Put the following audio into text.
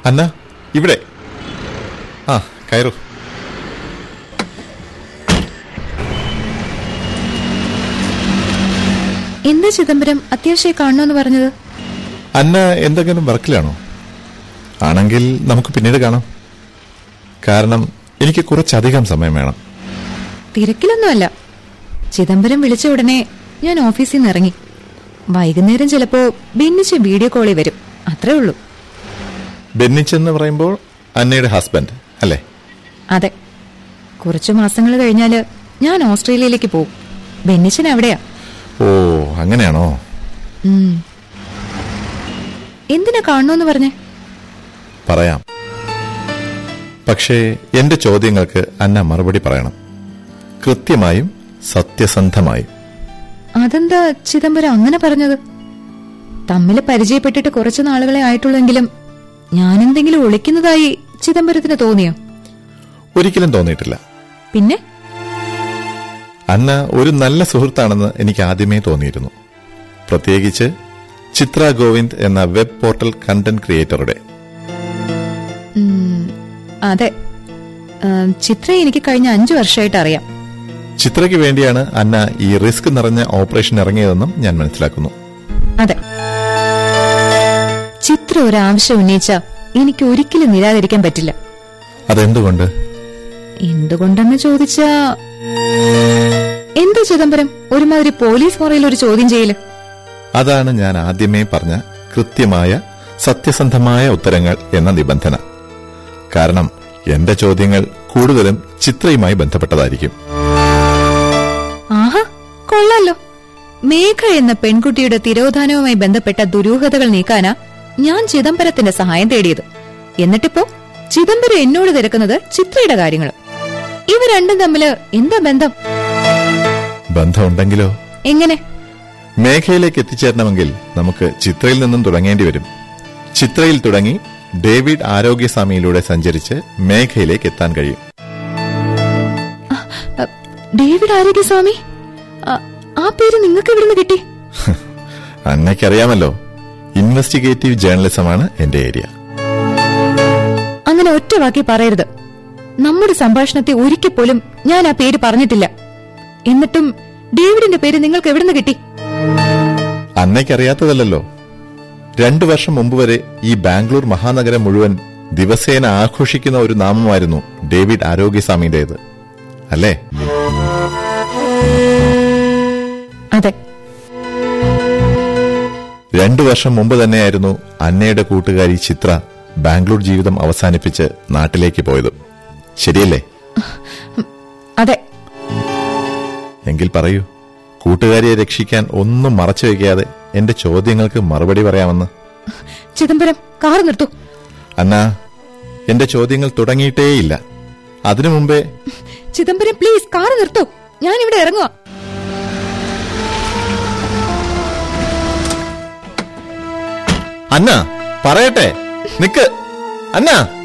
അന്ന ഇവിടെ ആ കയറൂ എന്താ ചിദംബരം അത്യാവശ്യമായി കാണണമെന്ന് പറഞ്ഞത് അന്ന എന്തെങ്കിലും വർക്കിലാണോ ആണെങ്കിൽ നമുക്ക് പിന്നീട് കാണാം കാരണം എനിക്ക് കുറച്ചധികം സമയം വേണം തിരക്കിലൊന്നുമല്ല ചിദംബരം വിളിച്ച ഉടനെ ഞാൻ ഓഫീസിൽ നിന്ന് ഇറങ്ങി വൈകുന്നേരം ചിലപ്പോ ഭിന്നിച്ച് വീഡിയോ കോളിൽ വരും അത്രേ ഉള്ളൂ ബെന്നിച്ചെന്ന് പറയുമ്പോൾ അന്നയുടെ ഹസ്ബൻഡ് അല്ലേ അതെ കുറച്ചു മാസങ്ങൾ കഴിഞ്ഞാല് ഞാൻ ഓസ്ട്രേലിയയിലേക്ക് പോകും ബെന്നിച്ചൻ അവിടെയാ ഓ അങ്ങനെയാണോ ഉം. എന്തിനാ കാണണമെന്ന് പറഞ്ഞേ പറയാം പക്ഷേ എന്റെ ചോദ്യങ്ങൾക്ക് അന്ന മറുപടി പറയണം കൃത്യമായും സത്യസന്ധമായും അതെന്താ ചിദംബരം അങ്ങനെ പറഞ്ഞത് തമ്മിൽ പരിചയപ്പെട്ടിട്ട് കുറച്ചു നാളുകളെ ആയിട്ടുള്ളെങ്കിലും ഞാനെന്തെങ്കിലും ഒളിക്കുന്നതായി ചിദംബരത്തിന് തോന്നിയോ ഒരിക്കലും തോന്നിയിട്ടില്ല പിന്നെ അന്ന ഒരു നല്ല സുഹൃത്താണെന്ന് എനിക്ക് ആദ്യമേ തോന്നിയിരുന്നു പ്രത്യേകിച്ച് ചിത്ര ഗോവിന്ദ് എന്ന വെബ് പോർട്ടൽ കണ്ടന്റ് ക്രിയേറ്ററുടെ ഉം, അതെ ഉം, ചിത്രയെ എനിക്ക് കഴിഞ്ഞ അഞ്ചു വർഷമായിട്ട് അറിയാം ചിത്രയ്ക്ക് വേണ്ടിയാണ് അന്ന ഈ റിസ്ക് നിറഞ്ഞ ഓപ്പറേഷൻ ഇറങ്ങിയതെന്നും ഞാൻ മനസ്സിലാക്കുന്നു അതെ ചിത്ര ഒരു ആവശ്യം ഉന്നയിച്ച എനിക്ക് ഒരിക്കലും നിരാകരിക്കാൻ പറ്റില്ല അതെന്തുകൊണ്ട് എന്തുകൊണ്ടെന്ന് ചോദിച്ചാ എന്താ ചിദംബരം ഒരുമാതിരി പോലീസ് മുറയിൽ ഒരു ചോദ്യം ചെയ്യല് അതാണ് ഞാൻ ആദ്യമേ പറഞ്ഞ കൃത്യമായ സത്യസന്ധമായ ഉത്തരങ്ങൾ എന്ന നിബന്ധന കാരണം എന്റെ ചോദ്യങ്ങൾ കൂടുതലും ചിത്രയുമായി ബന്ധപ്പെട്ടതായിരിക്കും ആഹാ കൊള്ളാലോ മേഘ എന്ന പെൺകുട്ടിയുടെ തിരോധാനവുമായി ബന്ധപ്പെട്ട ദുരൂഹതകൾ നീക്കാനാ ഞാൻ ചിദംബരത്തിന്റെ സഹായം തേടിയത് എന്നിട്ടിപ്പോ ചിദംബരം എന്നോട് തിരക്കുന്നത് ചിത്രയുടെ കാര്യങ്ങൾ ഇവ രണ്ടും തമ്മില് എന്താ ബന്ധം ബന്ധമുണ്ടെങ്കിലോ എങ്ങനെ മേഘയിലേക്ക് എത്തിച്ചേരണമെങ്കിൽ നമുക്ക് ചിത്രയിൽ നിന്നും തുടങ്ങേണ്ടി വരും ചിത്രയിൽ തുടങ്ങി ഡേവിഡ് ആരോഗ്യസ്വാമിയിലൂടെ സഞ്ചരിച്ച് മേഘയിലേക്ക് എത്താൻ കഴിയും അ, ഡേവിഡ് ആരോഗ്യസ്വാമി അ, ആ പേര് നിങ്ങൾക്ക് എവിടുന്ന് കിട്ടി അന്നയ്ക്കറിയാമല്ലോ ഇൻവെസ്റ്റിഗേറ്റീവ് ജേർണലിസമാണ് എന്റെ ഏരിയ അങ്ങനെ ഒറ്റ വാക്കി പറയരുത് നമ്മുടെ സംഭാഷണത്തെ ഒരിക്കൽ പോലും ഞാൻ ആ പേര് പറഞ്ഞിട്ടില്ല എന്നിട്ടും ഡേവിഡിന്റെ പേര് നിങ്ങൾക്ക് എവിടുന്ന് കിട്ടി അന്നയ്ക്കറിയാത്തതല്ലോ രണ്ടു വർഷം മുമ്പ് വരെ ഈ ബാംഗ്ലൂർ മഹാനഗരം മുഴുവൻ ദിവസേന ആഘോഷിക്കുന്ന ഒരു നാമമായിരുന്നു ഡേവിഡ് ആരോഗ്യസ്വാമിയുടേത് അല്ലേ അതെ രണ്ടു വർഷം മുമ്പ് തന്നെയായിരുന്നു അന്നയുടെ കൂട്ടുകാരി ചിത്ര ബാംഗ്ലൂർ ജീവിതം അവസാനിപ്പിച്ച് നാട്ടിലേക്ക് പോയത് ശരിയല്ലേ അതെ എങ്കിൽ പറയൂ കൂട്ടുകാരിയെ രക്ഷിക്കാൻ ഒന്നും മറച്ചു വയ്ക്കാതെ എന്റെ ചോദ്യങ്ങൾക്ക് മറുപടി പറയാമെന്ന് ചിദംബരം കാർ നിർത്തൂ അന്ന എന്റെ ചോദ്യങ്ങൾ തുടങ്ങിയിട്ടേയില്ല അതിനു മുമ്പേ ചിദംബരം പ്ലീസ് കാർ നിർത്തൂ ഞാൻ ഇവിടെ ഇറങ്ങുക അന്ന പറയട്ടെ നിക്ക് അന്ന